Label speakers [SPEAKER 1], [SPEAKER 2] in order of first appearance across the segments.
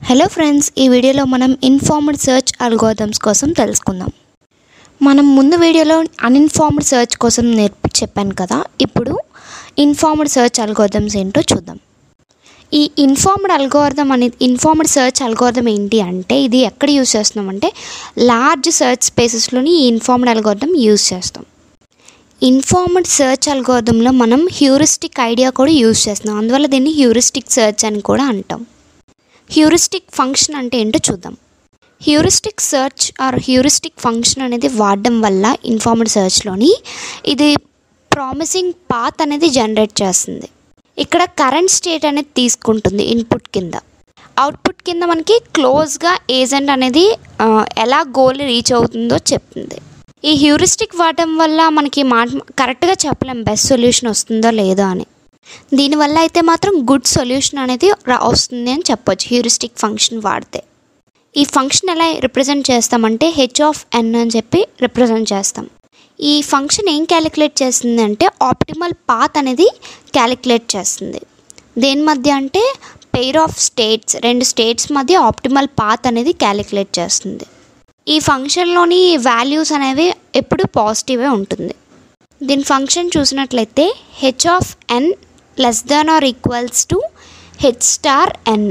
[SPEAKER 1] hello friends ఈ వీడియోలో మనం ఇన్ఫార్మ్డ్ సెర్చ్ అల్గోరిథమ్స్ కోసం తెలుసుకుందాం మనం ముందు వీడియోలో అన్ఇన్ఫార్మ్డ్ సెర్చ్ కోసం నేర్పి చెప్పాను కదా ఇప్పుడు ఇన్ఫార్మ్డ్ సెర్చ్ అల్గోరిథమ్స్ ఏంటో చూద్దాం ఈ ఇన్ఫార్మ్డ్ అల్గోరిథం అనేది ఇన్ఫార్మ్డ్ సెర్చ్ అల్గోరిథం ఏంటి అంటే ఇది ఎక్కడ యూస్ చేస్తున్నామంటే లార్జ్ సెర్చ్ స్పేసెస్లోని ఈ ఇన్ఫార్మ్డ్ అల్గోరిథం యూస్ చేస్తాం ఇన్ఫార్మ్డ్ సెర్చ్ అల్గోరిథంలో మనం హ్యూరిస్టిక్ ఐడియా కూడా యూస్ చేస్తున్నాం అందువల్ల దీన్ని హ్యూరిస్టిక్ సెర్చ్ అని కూడా అంటాం హ్యూరిస్టిక్ ఫంక్షన్ అంటే ఏంటో చూద్దాం heuristic search or heuristic function అనేది వాడడం వల్ల ఇన్ఫార్మ్డ్ సెర్చ్లోని ఇది ప్రామిసింగ్ పాత్ అనేది జనరేట్ చేస్తుంది ఇక్కడ కరెంట్ స్టేట్ అనేది తీసుకుంటుంది ఇన్పుట్ కింద అవుట్పుట్ కింద మనకి క్లోజ్గా ఏజెంట్ అనేది ఆ, ఎలా గోల్ రీచ్ అవుతుందో చెప్తుంది ఈ హ్యూరిస్టిక్ వాడటం వల్ల మనకి మాట కరెక్ట్గా చెప్పలేం బెస్ట్ సొల్యూషన్ వస్తుందో లేదో అని దీనివల్ల అయితే మాత్రం గుడ్ సొల్యూషన్ అనేది రా- వస్తుంది అని చెప్పొచ్చు హ్యూరిస్టిక్ ఫంక్షన్ వాడితే ఈ ఫంక్షన్ ఎలా రిప్రజెంట్ చేస్తామంటే హెచ్ ఆఫ్ ఎన్ అని చెప్పి రిప్రజెంట్ చేస్తాం ఈ ఫంక్షన్ ఏం క్యాలిక్యులేట్ చేస్తుంది అంటే ఆప్టిమల్ పాత్ అనేది క్యాలిక్యులేట్ చేస్తుంది దేని మధ్య అంటే పెయిర్ ఆఫ్ స్టేట్స్ రెండు స్టేట్స్ మధ్య ఆప్టిమల్ పాత్ అనేది క్యాలిక్యులేట్ చేస్తుంది ఈ ఫంక్షన్లోని వాల్యూస్ అనేవి ఎప్పుడు పాజిటివే ఉంటుంది దీని ఫంక్షన్ చూసినట్లయితే h of n less than or equals to h star n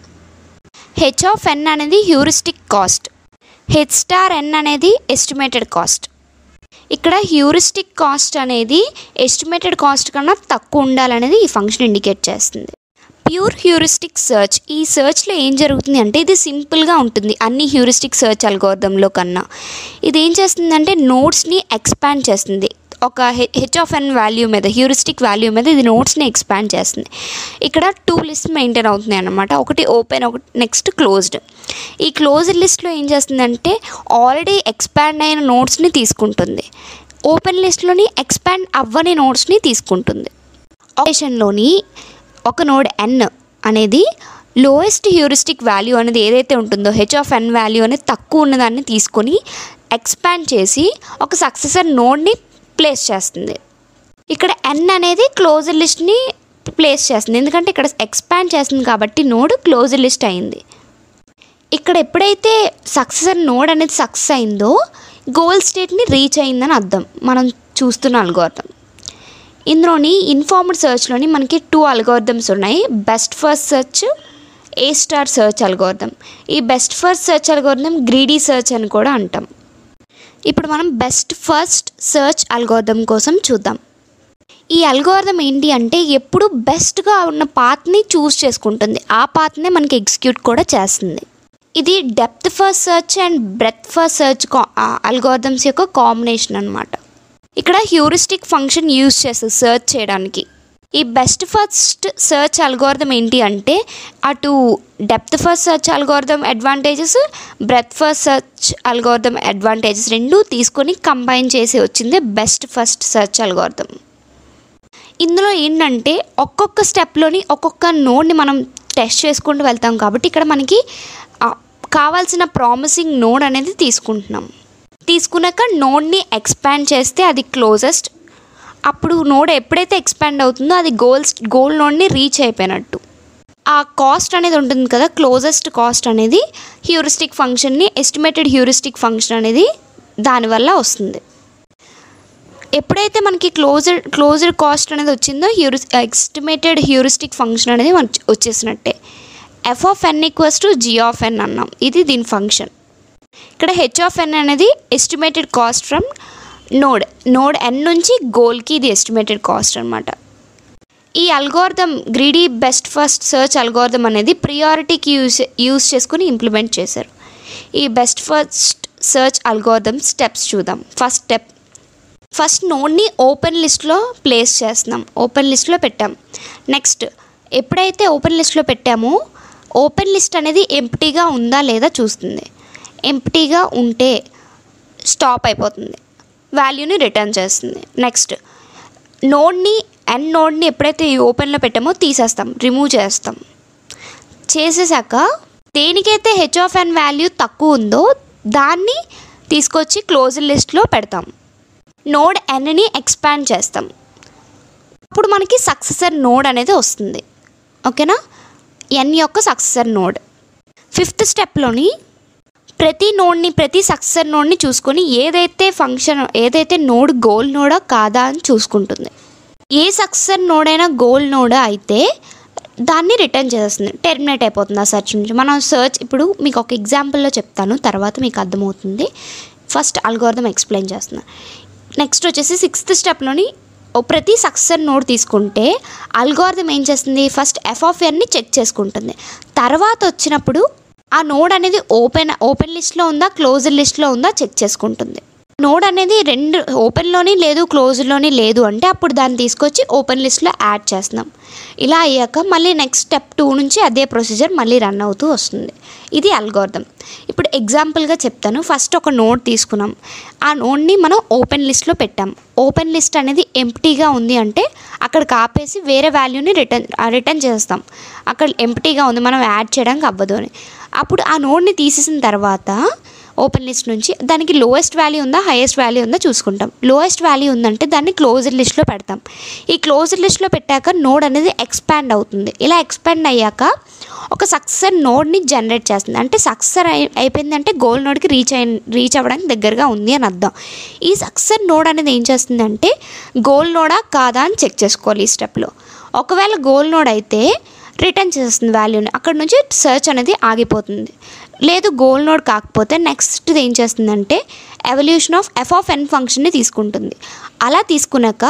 [SPEAKER 1] h of n అనేది heuristic cost h star n అనేది ఎస్టిమేటెడ్ కాస్ట్ ఇక్కడ హ్యూరిస్టిక్ కాస్ట్ అనేది ఎస్టిమేటెడ్ కాస్ట్ కన్నా తక్కువ ఉండాలనేది ఈ ఫంక్షన్ ఇండికేట్ చేస్తుంది ప్యూర్ హ్యూరిస్టిక్ సెర్చ్ ఈ సెర్చ్లో ఏం జరుగుతుంది అంటే ఇది సింపుల్గా ఉంటుంది అన్ని హ్యూరిస్టిక్ సెర్చ్ అల్గోరిథంలో కన్నా ఇది ఏం చేస్తుందంటే నోట్స్ని ఎక్స్పాండ్ చేస్తుంది ఒక హెచ్ ఆఫ్ ఎన్ వాల్యూ మీద హ్యూరిస్టిక్ వాల్యూ మీద ఇది నోట్స్ని ఎక్స్పాండ్ చేస్తుంది ఇక్కడ టూ లిస్ట్ మెయింటైన్ అవుతున్నాయి అన్నమాట ఒకటి ఓపెన్ ఒకటి నెక్స్ట్ క్లోజ్డ్ ఈ క్లోజ్డ్ లిస్ట్లో ఏం చేస్తుందంటే ఆల్రెడీ ఎక్స్పాండ్ అయిన నోట్స్ని తీసుకుంటుంది ఓపెన్ లిస్ట్లోని ఎక్స్పాండ్ అవ్వని నోట్స్ని తీసుకుంటుంది ఆపరేషన్లోని ఒక నోడ్ ఎన్ అనేది లోయెస్ట్ హ్యూరిస్టిక్ వాల్యూ అనేది ఏదైతే ఉంటుందో హెచ్ ఆఫ్ ఎన్ వాల్యూ అనేది తక్కువ ఉన్నదాన్ని తీసుకొని ఎక్స్పాండ్ చేసి ఒక సక్సెసర్ నోడ్ని ప్లేస్ చేస్తుంది ఇక్కడ ఎన్ అనేది క్లోజ్డ్ లిస్ట్ని ప్లేస్ చేస్తుంది ఎందుకంటే ఇక్కడ ఎక్స్పాండ్ చేస్తుంది కాబట్టి నోడ్ క్లోజ్డ్ లిస్ట్ అయింది ఇక్కడ ఎప్పుడైతే సక్సెసర్ నోడ్ అనేది సక్సెస్ అయిందో గోల్ స్టేట్ని రీచ్ అయిందని అర్థం మనం చూస్తున్న అల్గోర్థం ఇందులోని ఇన్ఫార్మ్డ్ సెర్చ్లోని మనకి టూ అల్గోర్థమ్స్ ఉన్నాయి best first search A star search algorithm ఈ best first search algorithm greedy search అని కూడా అంటాం ఇప్పుడు మనం బెస్ట్ ఫస్ట్ సెర్చ్ అల్గోర్థం కోసం చూద్దాం ఈ అల్గోర్థం ఏంటి అంటే ఎప్పుడు బెస్ట్గా ఉన్న పాత్ని చూస్ చేసుకుంటుంది ఆ పాత్నే మనకి ఎగ్జిక్యూట్ కూడా చేస్తుంది ఇది depth first search and breadth first search algorithms యొక్క కాంబినేషన్ అనమాట ఇక్కడ హ్యూరిస్టిక్ ఫంక్షన్ యూజ్ చేస్తుంది సెర్చ్ చేయడానికి ఈ బెస్ట్ ఫస్ట్ సెర్చ్ అల్గోర్థం ఏంటి అంటే అటు depth first search algorithm advantages breadth first search algorithm advantages రెండు తీసుకొని కంబైన్ చేసి వచ్చింది బెస్ట్ ఫస్ట్ సెర్చ్ అల్గోర్థం ఇందులో ఏంటంటే ఒక్కొక్క స్టెప్లోని ఒక్కొక్క నోడ్ని మనం టెస్ట్ చేసుకుంటూ వెళ్తాం కాబట్టి ఇక్కడ మనకి ఆ, కావాల్సిన ప్రామిసింగ్ నోడ్ అనేది తీసుకుంటున్నాం తీసుకున్నాక నోడ్ని ఎక్స్పాండ్ చేస్తే అది క్లోజెస్ట్ అప్పుడు నోడ్ ఎప్పుడైతే ఎక్స్పాండ్ అవుతుందో అది గోల్స్ గోల్ నోడ్ని రీచ్ అయిపోయినట్టు ఆ కాస్ట్ అనేది ఉంటుంది కదా క్లోజెస్ట్ కాస్ట్ అనేది హ్యూరిస్టిక్ ఫంక్షన్ని ఎస్టిమేటెడ్ హ్యూరిస్టిక్ ఫంక్షన్ అనేది దానివల్ల వస్తుంది ఎప్పుడైతే మనకి క్లోజర్ క్లోజర్ కాస్ట్ అనేది వచ్చిందో హ్యూరిస్ ఎస్టిమేటెడ్ హ్యూరిస్టిక్ ఫంక్షన్ అనేది మనకి వచ్చేసినట్టే f of n equals to g of n అన్నాం ఇది దీని ఫంక్షన్ ఇక్కడ హెచ్ ఆఫ్ ఎన్ అనేది estimated cost from node node n నుంచి గోల్కి ఇది ఎస్టిమేటెడ్ కాస్ట్ అనమాట ఈ algorithm greedy best first search algorithm అనేది ప్రియారిటీకి యూస్ యూస్ చేసుకుని ఇంప్లిమెంట్ చేశారు ఈ best first search algorithm steps చూద్దాం ఫస్ట్ స్టెప్ ఫస్ట్ నోడ్ని ఓపెన్ లిస్ట్లో ప్లేస్ చేస్తున్నాం ఓపెన్ లిస్ట్లో పెట్టాం నెక్స్ట్ ఎప్పుడైతే ఓపెన్ లిస్ట్లో పెట్టామో ఓపెన్ లిస్ట్ అనేది ఎంప్టీగా ఉందా లేదా చూస్తుంది ఎంప్టీగా ఉంటే స్టాప్ అయిపోతుంది వాల్యూని రిటర్న్ చేస్తుంది నెక్స్ట్ నోడ్ని ఎన్ నోడ్ని ఎప్పుడైతే ఈ ఓపెన్లో పెట్టామో తీసేస్తాం రిమూవ్ చేస్తాం చేసేసాక దేనికైతే హెచ్ ఆఫ్ ఎన్ వాల్యూ తక్కువ ఉందో దాన్ని తీసుకొచ్చి క్లోజ్ లిస్ట్లో పెడతాం నోడ్ ఎన్ని ఎక్స్పాండ్ చేస్తాం అప్పుడు మనకి సక్సెసర్ నోడ్ అనేది వస్తుంది ఓకేనా ఎన్ యొక్క సక్సెసర్ నోడ్ ఫిఫ్త్ స్టెప్లోని ప్రతి నోడ్ని ప్రతి సక్సెస్ నోడ్ని చూసుకొని ఏదైతే ఫంక్షన్ ఏదైతే నోడ్ గోల్ నోడా కాదా అని చూసుకుంటుంది ఏ సక్సెస్ నోడ్ అయినా గోల్ నోడా అయితే దాన్ని రిటర్న్ చేస్తుంది టెర్మినేట్ అయిపోతుంది ఆ సెర్చ్ నుంచి మనం సర్చ్ ఇప్పుడు మీకు ఒక ఎగ్జాంపుల్లో చెప్తాను తర్వాత మీకు అర్థమవుతుంది ఫస్ట్ అల్గోరిథం ఎక్స్ప్లెయిన్ చేస్తున్నాను నెక్స్ట్ వచ్చేసి సిక్స్త్ స్టెప్లోని ఓ ప్రతి సక్సెస్ నోడ్ తీసుకుంటే అల్గోరిథం ఏం చేస్తుంది ఫస్ట్ ఎఫ్ ఆఫ్ ఎన్ని చెక్ చేసుకుంటుంది తర్వాత వచ్చినప్పుడు ఆ నోడ్ అనేది ఓపెన్ ఓపెన్ లిస్ట్లో ఉందా క్లోజ్డ్ లిస్ట్లో ఉందా చెక్ చేసుకుంటుంది నోడ్ అనేది రెండు ఓపెన్లోని లేదు క్లోజ్లోని లేదు అంటే అప్పుడు దాన్ని తీసుకొచ్చి ఓపెన్ లిస్ట్లో యాడ్ చేస్తున్నాం ఇలా అయ్యాక మళ్ళీ నెక్స్ట్ స్టెప్ టూ నుంచి అదే ప్రొసీజర్ మళ్ళీ రన్ అవుతూ వస్తుంది ఇది అల్గోర్థం ఇప్పుడు ఎగ్జాంపుల్గా చెప్తాను ఫస్ట్ ఒక నోడ్ తీసుకున్నాం ఆ నోడ్ని మనం ఓపెన్ లిస్ట్లో పెట్టాం ఓపెన్ లిస్ట్ అనేది ఎంప్టీగా ఉంది అంటే అక్కడ కాపేసి వేరే వాల్యూని రిటర్న్ రిటర్న్ చేస్తాం అక్కడ ఎంప్టీగా ఉంది మనం యాడ్ చేయడానికి అవ్వదు అని అప్పుడు ఆ నోడ్ని తీసేసిన తర్వాత ఓపెన్ లిస్ట్ నుంచి దానికి లోయెస్ట్ వాల్యూ ఉందా హైయెస్ట్ వాల్యూ ఉందా చూసుకుంటాం లోయెస్ట్ వాల్యూ ఉందంటే దాన్ని క్లోజ్డ్ లిస్ట్లో పెడతాం ఈ క్లోజ్డ్ లిస్ట్లో పెట్టాక నోడ్ అనేది ఎక్స్పాండ్ అవుతుంది ఇలా ఎక్స్పాండ్ అయ్యాక ఒక సక్సెస్ నోడ్ని జనరేట్ చేస్తుంది అంటే సక్సెస్ అయి అయిపోయిందంటే గోల్ నోడ్కి రీచ్ అయి రీచ్ అవ్వడానికి దగ్గరగా ఉంది అని అర్థం ఈ సక్సెస్ నోడ్ అనేది ఏం చేస్తుందంటే గోల్ నోడా కాదా అని చెక్ చేసుకోవాలి ఈ స్టెప్లో ఒకవేళ గోల్ నోడ్ అయితే రిటర్న్ చేస్తుంది వాల్యూని అక్కడ నుంచి సెర్చ్ అనేది ఆగిపోతుంది లేదు గోల్ నోడ్ కాకపోతే నెక్స్ట్ ఏం చేస్తుందంటే evaluation of f of n ఫంక్షన్ని తీసుకుంటుంది అలా తీసుకున్నాక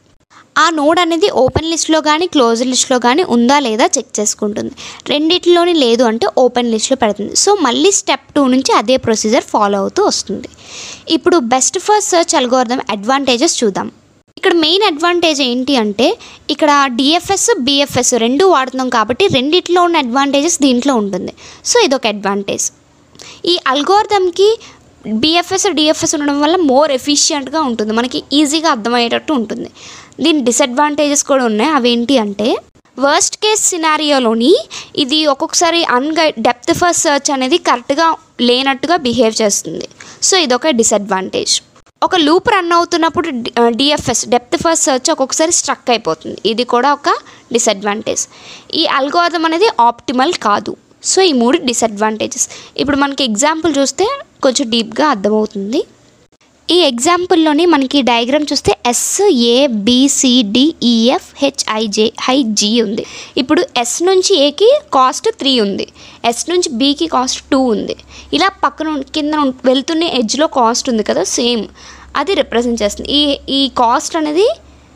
[SPEAKER 1] ఆ నోడ్ అనేది ఓపెన్ లిస్ట్లో కానీ క్లోజ్ లిస్ట్లో కానీ ఉందా లేదా చెక్ చేసుకుంటుంది రెండిట్లోని లేదు అంటే ఓపెన్ లిస్ట్లో పెడుతుంది సో మళ్ళీ స్టెప్ టూ నుంచి అదే ప్రొసీజర్ ఫాలో అవుతూ వస్తుంది ఇప్పుడు best first search algorithm advantages చూద్దాం ఇక్కడ మెయిన్ అడ్వాంటేజ్ ఏంటి అంటే ఇక్కడ డిఎఫ్ఎస్ బిఎఫ్ఎస్ రెండు వాడుతున్నాం కాబట్టి రెండిట్లో ఉన్న అడ్వాంటేజెస్ దీంట్లో ఉంటుంది సో ఇదొక అడ్వాంటేజ్ ఈ అల్గోరిథంకి బిఎఫ్ఎస్ డిఎఫ్ఎస్ ఉండడం వల్ల మోర్ ఎఫిషియెంట్గా ఉంటుంది మనకి ఈజీగా అర్థమయ్యేటట్టు ఉంటుంది దీని డిసడ్వాంటేజెస్ కూడా ఉన్నాయి అవేంటి అంటే వర్స్ట్ కేస్ సినారియోలోని ఇది ఒక్కొక్కసారి అన్గై డెప్త్ ఫస్ట్ సర్చ్ అనేది కరెక్ట్గా లేనట్టుగా బిహేవ్ చేస్తుంది సో ఇదొక డిసడ్వాంటేజ్ ఒక లూప్ రన్ అవుతున్నప్పుడు డిఎఫ్ఎస్ డెప్త్ ఫస్ట్ సర్చ్ ఒక్కొక్కసారి స్ట్రక్ అయిపోతుంది ఇది కూడా ఒక డిసడ్వాంటేజ్ ఈ అల్గోరిథం అనేది ఆప్టిమల్ కాదు సో ఈ మూడు డిసడ్వాంటేజెస్ ఇప్పుడు మనకి ఎగ్జాంపుల్ చూస్తే కొంచెం డీప్గా అర్థమవుతుంది ఈ ఎగ్జాంపుల్లోని మనకి డయాగ్రామ్ చూస్తే ఎస్ ఏ బిసిడిఈఎఫ్ హెచ్ఐజే హై జీ ఉంది ఇప్పుడు ఎస్ నుంచి ఏకి కాస్ట్ త్రీ ఉంది ఎస్ నుంచి బీకి కాస్ట్ టూ ఉంది ఇలా పక్కన ఉం- కింద ఉం- వెళ్తున్న ఎడ్జ్లో కాస్ట్ ఉంది కదా సేమ్ అది రిప్రజెంట్ చేస్తుంది ఈ ఈ కాస్ట్ అనేది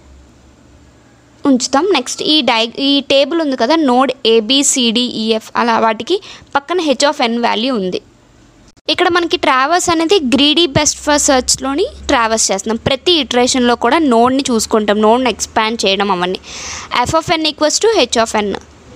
[SPEAKER 1] ఉంచుతాం నెక్స్ట్ ఈ డై ఈ టేబుల్ ఉంది కదా నోడ్ ఏబిసిడిఈఎఫ్ అలా వాటికి పక్కన హెచ్ ఆఫ్ ఎన్ వాల్యూ ఉంది ఇక్కడ మనకి ట్రావెల్స్ అనేది గ్రీడీ బెస్ట్ ఫర్ సర్చ్లోని ట్రావెల్స్ చేస్తున్నాం ప్రతి ఇటరేషన్లో కూడా నోడ్ని చూసుకుంటాం నోడ్ని ఎక్స్పాండ్ చేయడం అవన్నీ f of n equals to h of n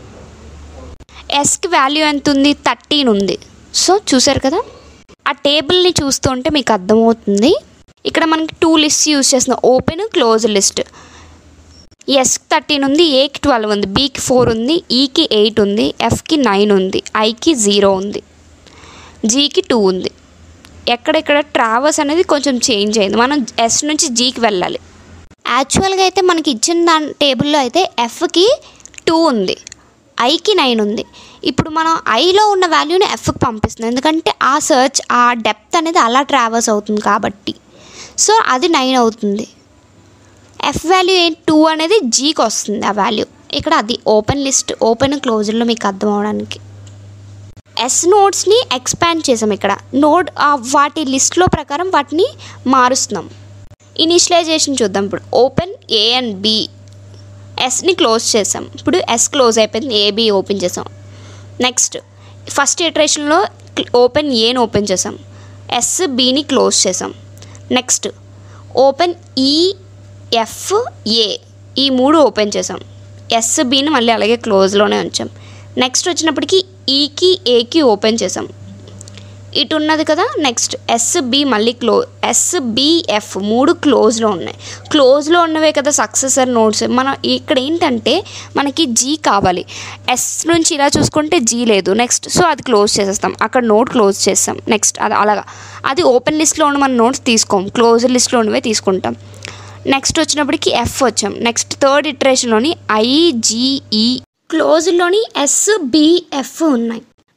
[SPEAKER 1] ఎస్కి వాల్యూ ఎంత ఉంది థర్టీన్ ఉంది సో చూసారు కదా ఆ టేబుల్ని చూస్తుంటే మీకు అర్థమవుతుంది ఇక్కడ మనకి టూ లిస్ట్ యూస్ చేస్తున్నాం ఓపెన్ క్లోజ్ లిస్ట్ ఎస్కి థర్టీన్ ఉంది ఏకి ట్వెల్వ్ ఉంది బీకి ఫోర్ ఉంది ఈకి ఎయిట్ ఉంది ఎఫ్కి నైన్ ఉంది ఐకి జీరో ఉంది జీకి టూ ఉంది ఎక్కడెక్కడ ట్రావెల్స్ అనేది కొంచెం చేంజ్ అయింది మనం ఎస్ నుంచి జీకి వెళ్ళాలి యాక్చువల్గా అయితే మనకి ఇచ్చిన దాని టేబుల్లో అయితే ఎఫ్కి టూ ఉంది ఐకి నైన్ ఉంది ఇప్పుడు మనం ఐలో ఉన్న వాల్యూని ఎఫ్కి పంపిస్తుంది ఎందుకంటే ఆ సర్చ్ ఆ డెప్త్ అనేది అలా ట్రావెల్స్ అవుతుంది కాబట్టి సో అది నైన్ అవుతుంది ఎఫ్ వాల్యూ ఏంటి టూ అనేది జీకి వస్తుంది ఆ వాల్యూ ఇక్కడ అది ఓపెన్ లిస్ట్ ఓపెన్ క్లోజర్లో మీకు అర్థం అవడానికి ఎస్ నోట్స్ని ఎక్స్పాండ్ చేసాం ఇక్కడ నోడ్ ఆ వాటి లిస్ట్లో ప్రకారం వాటిని మారుస్తున్నాం ఇనిషియలైజేషన్ చూద్దాం ఇప్పుడు ఓపెన్ ఏ అండ్ బి ఎస్ని క్లోజ్ చేసాం ఇప్పుడు ఎస్ క్లోజ్ అయిపోయింది ఏబి ఓపెన్ చేసాం నెక్స్ట్ ఫస్ట్ ఇటరేషన్లో ఓపెన్ ఏని ఓపెన్ చేసాం ఎస్ బిని క్లోజ్ చేసాం next open E F A ఈ మూడు ఓపెన్ చేసాం ఎస్ బిని మళ్ళీ అలాగే క్లోజ్లోనే ఉంచాం నెక్స్ట్ వచ్చినప్పటికి ఈకి ఏకి ఓపెన్ చేసాం ఇటు ఉన్నది కదా నెక్స్ట్ ఎస్బి మళ్ళీ క్లో ఎస్బిఎఫ్ మూడు క్లోజ్లో ఉన్నాయి క్లోజ్లో ఉన్నవే కదా సక్సెసర్ నోట్స్ మనం ఇక్కడ ఏంటంటే మనకి జీ కావాలి ఎస్ నుంచి ఇలా చూసుకుంటే జీ లేదు నెక్స్ట్ సో అది క్లోజ్ చేసేస్తాం అక్కడ నోట్ క్లోజ్ చేస్తాం నెక్స్ట్ అది అలాగా అది ఓపెన్ లిస్ట్లో ఉన్న మన నోట్స్ తీసుకోం క్లోజ్ లిస్ట్లో ఉన్నవే తీసుకుంటాం నెక్స్ట్ వచ్చినప్పటికి ఎఫ్ వచ్చాం నెక్స్ట్ థర్డ్ ఇటరేషన్లోని ఐజిఈ క్లోజ్లోని ఎస్ బిఎఫ్ ఉన్నాయి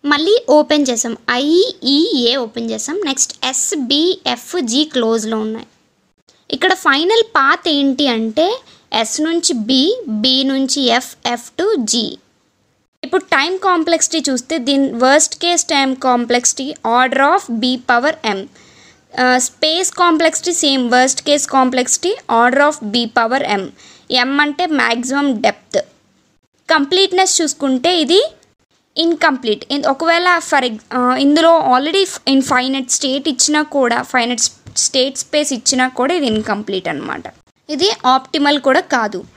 [SPEAKER 2] మళ్ళీ ఓపెన్ చేసాం ఐఈఏ ఓపెన్ చేసాం నెక్స్ట్ ఎస్బిఎఫ్జి క్లోజ్లో ఉన్నాయి ఇక్కడ ఫైనల్ పాత్ ఏంటి అంటే ఎస్ నుంచి బి బి నుంచి ఎఫ్ ఎఫ్ టు జి ఇప్పుడు టైం కాంప్లెక్సిటీ చూస్తే దీని worst case time complexity order of B power M space complexity same worst case complexity order of B power M M అంటే maximum depth completeness చూసుకుంటే ఇది incomplete ఒకవేళ for eg ఇందులో already infinite state ఇచ్చినా కూడా finite state space ఇచ్చినా కూడా ఇది ఇన్కంప్లీట్ అనమాట ఇది ఆప్టిమల్ కూడా కాదు